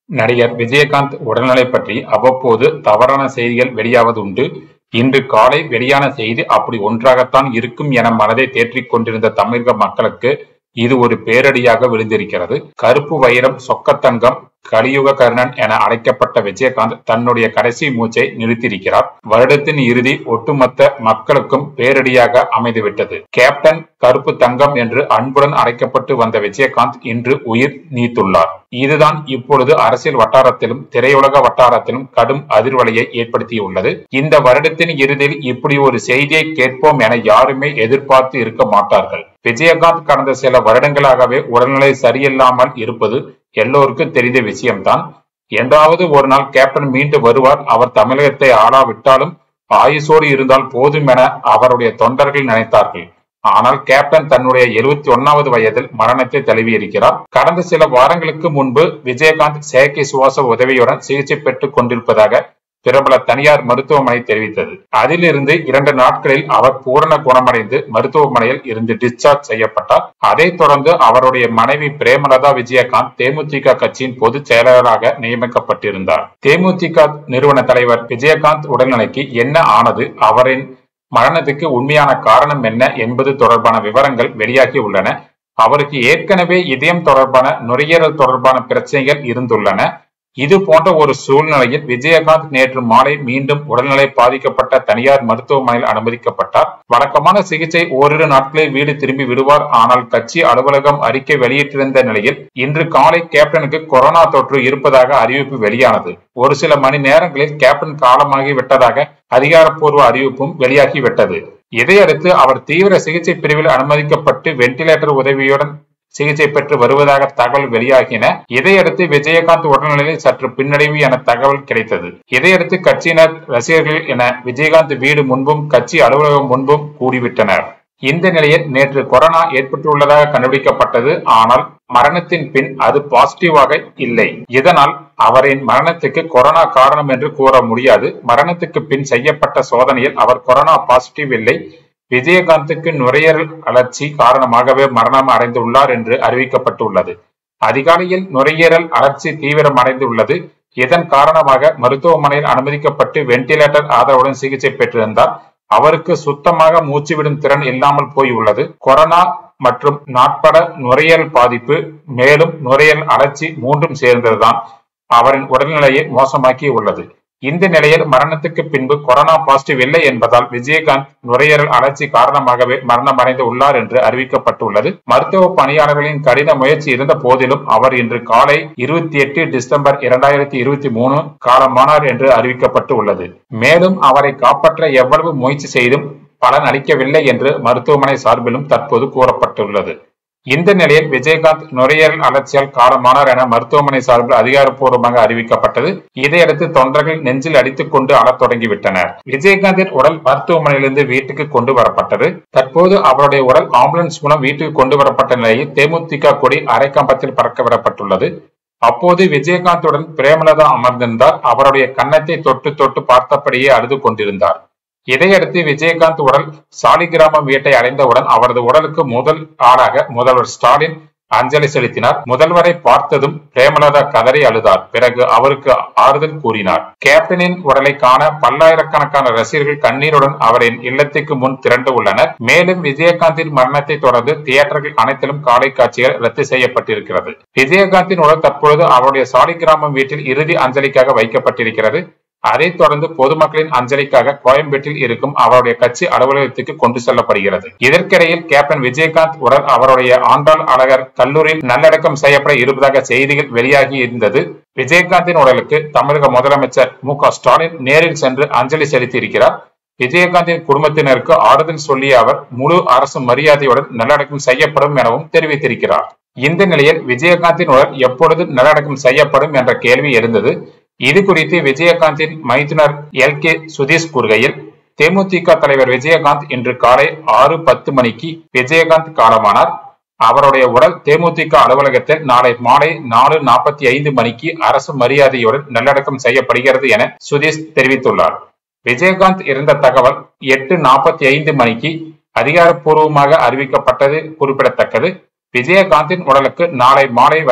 நடிகர் விஜயகாந்த் உடல்நிலை பற்றி அவ்வப்போது தவறான செய்திகள் வெளியாவது உண்டு இன்று காலை வெளியான செய்தி அப்படி ஒன்றாகத்தான் இருக்கும் என மனதை தேற்றிக் கொண்டிருந்த தமிழக மக்களுக்கு இது ஒரு பேரடியாக விழுந்திருக்கிறது கருப்பு வைரம் சொக்கத்தங்கம் கலியுக கர்ணன் என அழைக்கப்பட்ட விஜயகாந்த் தன்னுடைய கடைசி மூச்சை நிறுத்தியிருக்கிறார் வருடத்தின் இறுதி ஒட்டுமொத்த மக்களுக்கும் பேரடியாக அமைந்துவிட்டது கேப்டன் கருப்பு தங்கம் என்று அன்புடன் அழைக்கப்பட்டு வந்த விஜயகாந்த் இன்று உயிர் நீத்துள்ளார் இதுதான் இப்பொழுது அரசியல் வட்டாரத்திலும் திரையுலக வட்டாரத்திலும் கடும் அதிர்வலையை ஏற்படுத்தியுள்ளது இந்த வருடத்தின் இறுதியில் இப்படி ஒரு செய்தியை கேட்போம் என யாருமே எதிர்பார்த்து இருக்க மாட்டார்கள் விஜயகாந்த் கடந்த சில வருடங்களாகவே உடல்நிலை சரியில்லாமல் இருப்பது எல்லோருக்கும் தெரிந்த விஷயம்தான் என்றாவது ஒரு நாள் கேப்டன் மீண்டு வருவார் அவர் தமிழகத்தை ஆளாவிட்டாலும் ஆயுசோடு இருந்தால் போதும் என அவருடைய தொண்டர்கள் நினைத்தார்கள் ஆனால் கேப்டன் தன்னுடைய எழுபத்தி ஒன்னாவது வயதில் மரணத்தை தழுவியிருக்கிறார் கடந்த சில வாரங்களுக்கு முன்பு விஜயகாந்த் செயற்கை சுவாச உதவியுடன் சிகிச்சை பெற்றுக் கொண்டிருப்பதாக பிரபல தனியார் மருத்துவமனை தெரிவித்தது அதிலிருந்து இரண்டு நாட்களில் அவர் பூரண குணமடைந்து மருத்துவமனையில் இருந்து டிஸ்சார்ஜ் செய்யப்பட்டார் அதைத் தொடர்ந்து அவருடைய மனைவி பிரேமலதா விஜயகாந்த் தேமுதிக கட்சியின் பொதுச் செயலாளராக நியமிக்கப்பட்டிருந்தார் தேமுதிக நிறுவன தலைவர் விஜயகாந்த் உடல்நிலைக்கு என்ன ஆனது அவரின் மரணத்துக்கு உண்மையான காரணம் என்ன என்பது தொடர்பான விவரங்கள் வெளியாகி உள்ளன அவருக்கு ஏற்கனவே இதயம் தொடர்பான நுரையீரல் தொடர்பான பிரச்சனைகள் இருந்துள்ளன இது போன்ற ஒரு சூழ்நிலையில் விஜயகாந்த் நேற்று மாலை மீண்டும் உடல்நிலை பாதிக்கப்பட்ட தனியார் மருத்துவமனையில் அனுமதிக்கப்பட்டார் வழக்கமான சிகிச்சை ஓரிரு நாட்களில் வீடு திரும்பி விடுவார் ஆனால் கட்சி அலுவலகம் அறிக்கை வெளியிட்டிருந்த நிலையில் இன்று காலை கேப்டனுக்கு கொரோனா தொற்று இருப்பதாக அறிவிப்பு வெளியானது ஒரு சில மணி நேரங்களில் கேப்டன் காலமாகி விட்டதாக அதிகாரப்பூர்வ அறிவிப்பும் வெளியாகிவிட்டது இதையடுத்து அவர் தீவிர சிகிச்சை பிரிவில் அனுமதிக்கப்பட்டு வென்டிலேட்டர் உதவியுடன் சிகிச்சை பெற்று வருவதாக தகவல் வெளியாகின இதையடுத்து விஜயகாந்த் உடல்நிலையில் சற்று பின்னடைவு என தகவல் கிடைத்தது இதையடுத்து கட்சியினர் ரசிகர்கள் என விஜயகாந்த் வீடு முன்பும் கட்சி அலுவலகம் முன்பும் கூடிவிட்டனர் இந்த நிலையில் நேற்று கொரோனா ஏற்பட்டுள்ளதாக கண்டுபிடிக்கப்பட்டது ஆனால் மரணத்தின் பின் அது பாசிட்டிவாக இல்லை இதனால் அவரின் மரணத்துக்கு கொரோனா காரணம் என்று கூற முடியாது மரணத்துக்கு பின் செய்யப்பட்ட சோதனையில் அவர் கொரோனா பாசிட்டிவ் இல்லை விஜயகாந்துக்கு நுரையீரல் அழற்சி காரணமாகவே மரணம் அடைந்துள்ளார் என்று அறிவிக்கப்பட்டுள்ளது அதிகாலையில் நுரையீரல் அழற்சி தீவிரம் அடைந்துள்ளது இதன் காரணமாக மருத்துவமனையில் அனுமதிக்கப்பட்டு வென்டிலேட்டர் ஆதரவுடன் சிகிச்சை பெற்றிருந்தார் அவருக்கு சுத்தமாக மூச்சுவிடும் திறன் இல்லாமல் போய் உள்ளது கொரோனா மற்றும் நாட்பட நுரையீரல் பாதிப்பு மேலும் நுரையீரல் அழற்சி மூன்றும் சேர்ந்ததுதான் அவரின் உடல்நிலையை மோசமாக்கி உள்ளது இந்த நிலையில் மரணத்துக்கு பின்பு கொரோனா பாசிட்டிவ் இல்லை என்பதால் விஜயகாந்த் நுரையீரல் அழற்சி காரணமாகவே மரணம் அடைந்து உள்ளார் என்று அறிவிக்கப்பட்டுள்ளது மருத்துவ பணியாளர்களின் கடின முயற்சி இருந்த போதிலும் அவர் இன்று காலை இருபத்தி எட்டு டிசம்பர் இரண்டாயிரத்தி இருபத்தி மூணு காலமானார் என்று அறிவிக்கப்பட்டு உள்ளது மேலும் அவரை காப்பாற்ற எவ்வளவு முயற்சி செய்தும் பலன் அளிக்கவில்லை என்று மருத்துவமனை சார்பிலும் தற்போது கூறப்பட்டுள்ளது இந்த நிலையில் விஜயகாந்த் நுரையீரல் அலட்சியால் காலமானார் என மருத்துவமனை சார்பில் அதிகாரப்பூர்வமாக அறிவிக்கப்பட்டது இதையடுத்து தொண்டர்கள் நெஞ்சில் அடித்துக் கொண்டு அழத் தொடங்கிவிட்டனர் விஜயகாந்தின் உடல் மருத்துவமனையிலிருந்து வீட்டுக்கு கொண்டு வரப்பட்டது தற்போது அவருடைய உடல் ஆம்புலன்ஸ் மூலம் வீட்டுக்கு கொண்டு வரப்பட்ட நிலையில் தேமுதிக கொடி அரைக்கம்பத்தில் பறக்க விடப்பட்டுள்ளது அப்போது விஜயகாந்துடன் பிரேமலதா அமர்ந்திருந்தார் அவருடைய கன்னத்தை தொட்டு தொட்டு பார்த்தபடியே அழுது கொண்டிருந்தார் இதையடுத்து விஜயகாந்த் உடல் சாலிகிராமம் வீட்டை அடைந்தவுடன் அவரது உடலுக்கு முதல் ஆளாக முதல்வர் ஸ்டாலின் அஞ்சலி செலுத்தினார் முதல்வரை பார்த்ததும் பிரேமலதா கதறி அழுதார் பிறகு அவருக்கு ஆறுதல் கூறினார் கேப்டனின் உடலை காண பல்லாயிரக்கணக்கான ரசிகர்கள் கண்ணீருடன் அவரின் இல்லத்துக்கு முன் திரண்டு உள்ளனர் மேலும் விஜயகாந்தின் மரணத்தை தொடர்ந்து தியேட்டர்கள் அனைத்திலும் காலை காட்சிகள் ரத்து செய்யப்பட்டிருக்கிறது விஜயகாந்தின் உடல் தற்பொழுது அவருடைய சாலிகிராமம் வீட்டில் இறுதி அஞ்சலிக்காக வைக்கப்பட்டிருக்கிறது அதைத் தொடர்ந்து பொதுமக்களின் அஞ்சலிக்காக கோயம்பேட்டில் இருக்கும் அவருடைய கட்சி அலுவலகத்துக்கு கொண்டு செல்லப்படுகிறது இதற்கிடையில் கேப்டன் விஜயகாந்த் உடல் அவருடைய ஆண்டாள் அழகர் கல்லூரியில் நல்லடக்கம் செய்யப்பட இருப்பதாக செய்திகள் வெளியாகி இருந்தது விஜயகாந்தின் உடலுக்கு தமிழக முதலமைச்சர் மு ஸ்டாலின் நேரில் சென்று அஞ்சலி செலுத்தி இருக்கிறார் விஜயகாந்தின் குடும்பத்தினருக்கு ஆறுதல் சொல்லிய அவர் முழு அரசு மரியாதையுடன் நல்லடக்கம் செய்யப்படும் எனவும் தெரிவித்திருக்கிறார் இந்த நிலையில் விஜயகாந்தின் உடல் எப்பொழுது நல்லடக்கம் செய்யப்படும் என்ற கேள்வி எழுந்தது இது குறித்து விஜயகாந்தின் மைத்துனர் எல் கே சுதீஷ் கூறுகையில் தேமுதிக தலைவர் விஜயகாந்த் இன்று காலை ஆறு பத்து மணிக்கு விஜயகாந்த் காலமானார் அவருடைய உடல் தேமுதிக அலுவலகத்தில் நாளை மாலை நாலு நாற்பத்தி ஐந்து மணிக்கு அரசு மரியாதையுடன் நல்லடக்கம் செய்யப்படுகிறது என சுதீஷ் தெரிவித்துள்ளார் விஜயகாந்த் இருந்த தகவல் எட்டு நாற்பத்தி ஐந்து மணிக்கு அதிகாரப்பூர்வமாக அறிவிக்கப்பட்டது குறிப்பிடத்தக்கது விஜயகாந்தின் உடலுக்கு நாளை மாலை வரை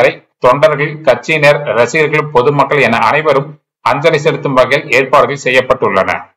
தொண்டர்கள் கட்சியினர் ரசிகர்கள் பொதுமக்கள் என அனைவரும் அஞ்சலி செலுத்தும் வகையில் ஏற்பாடுகள் செய்யப்பட்டுள்ளன